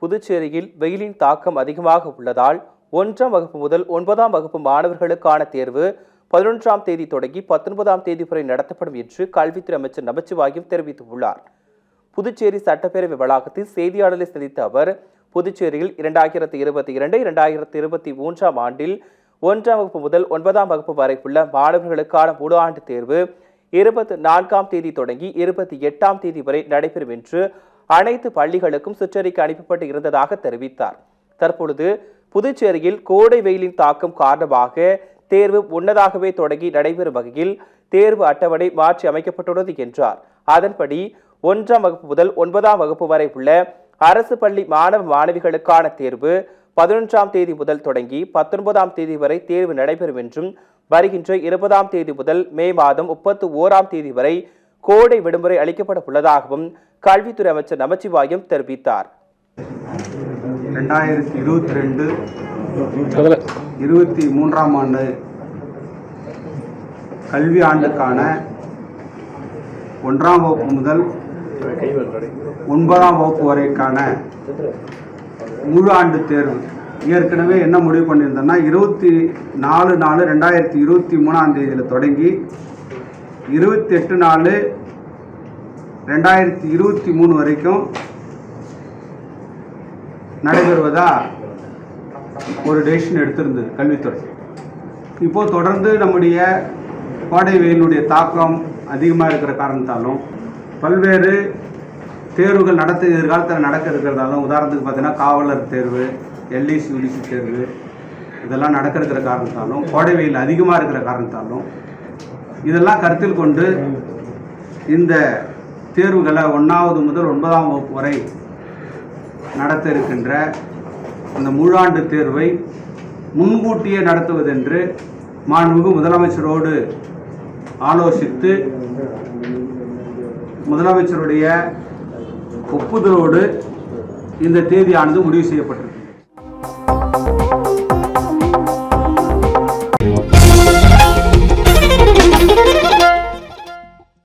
புதுச்சேரியில் வெயிலின் தாக்கம் அதிகமாக உள்ளதால் ஒன்றாம் வகுப்பு முதல் ஒன்பதாம் வகுப்பு மாணவர்களுக்கான தேர்வு பதினொன்றாம் தேதி தொடங்கி பத்தொன்பதாம் தேதி வரை நடத்தப்படும் என்று கல்வித்துறை அமைச்சர் நமச்சிவாயம் தெரிவித்துள்ளார் புதுச்சேரி சட்டப்பேரவை வளாகத்தில் செய்தியாளர்களை சந்தித்த அவர் புதுச்சேரியில் இரண்டாயிரத்தி இருபத்தி இரண்டு இரண்டாயிரத்தி இருபத்தி மூன்றாம் ஆண்டில் ஒன்றாம் வகுப்பு முதல் ஒன்பதாம் வகுப்பு வரை உள்ள மாணவர்களுக்கான முழு ஆண்டு தேர்வு இருபத்தி நான்காம் தேதி தொடங்கி இருபத்தி எட்டாம் தேதி வரை நடைபெறும் என்று அனைத்து பள்ளிகளுக்கும் சுற்றறிக்கை அனுப்பப்பட்டு இருந்ததாக தெரிவித்தார் தற்பொழுது புதுச்சேரியில் கோடை வெயிலின் தாக்கம் காரணமாக தேர்வு முன்னதாகவே தொடங்கி நடைபெறும் வகையில் தேர்வு அட்டவணை மாற்றி அமைக்கப்பட்டுள்ளது என்றார் அதன்படி ஒன்றாம் வகுப்பு முதல் ஒன்பதாம் வகுப்பு வரை உள்ள அரசு பள்ளி மாணவ மாணவிகளுக்கான தேர்வு பதினொன்றாம் தேதி முதல் தொடங்கி பத்தொன்பதாம் தேதி வரை தேர்வு நடைபெறும் என்றும் வருகின்ற இருபதாம் தேதி முதல் மே மாதம் முப்பத்து ஓராம் தேதி வரை கோடை விடுமுறை அளிக்கப்பட உள்ளதாகவும் கல்வித்துறை அமைச்சர் நமச்சிவாயம் தெரிவித்தார் ரெண்டாயிரத்தி இருபத்தி ரெண்டு இருபத்தி மூன்றாம் ஆண்டு கல்வி ஆண்டுக்கான ஒன்றாம் வகுப்பு முதல் ஒன்பதாம் வகுப்பு வரைக்கான முழு ஆண்டு தேர்வு ஏற்கனவே என்ன முடிவு பண்ணியிருந்தோம்னா இருபத்தி நாலு நாலு ரெண்டாயிரத்தி இருபத்தி மூணாம் தேதியில் தொடங்கி இருபத்தி எட்டு நாலு ரெண்டாயிரத்தி இருபத்தி மூணு வரைக்கும் நடைபெறுவதா ஒரு டெசிஷன் எடுத்திருந்தது கல்வித்துறை இப்போ தொடர்ந்து நம்முடைய கோடை வெயிலுடைய தாக்கம் அதிகமாக இருக்கிற காரணத்தாலும் பல்வேறு தேர்வுகள் நடத்த எதிர்காலத்தில் நடக்க இருக்கிறதாலும் உதாரணத்துக்கு பார்த்தீங்கன்னா காவலர் தேர்வு எல்ஐசி யூடிசி தேர்வு இதெல்லாம் நடக்க இருக்கிற காரணத்தாலும் கோடை வெயில் அதிகமாக இருக்கிற காரணத்தாலும் இதெல்லாம் கருத்தில் கொண்டு இந்த தேர்வுகளை ஒன்றாவது முதல் ஒன்பதாம் வகுப்பு வரை நடத்த இருக்கின்ற அந்த முழாண்டு தேர்வை முன்கூட்டியே நடத்துவதென்று மாண்புமிகு முதலமைச்சரோடு ஆலோசித்து முதலமைச்சருடைய ஒப்புதலோடு இந்த தேதியானது முடிவு செய்யப்பட்டிருக்கு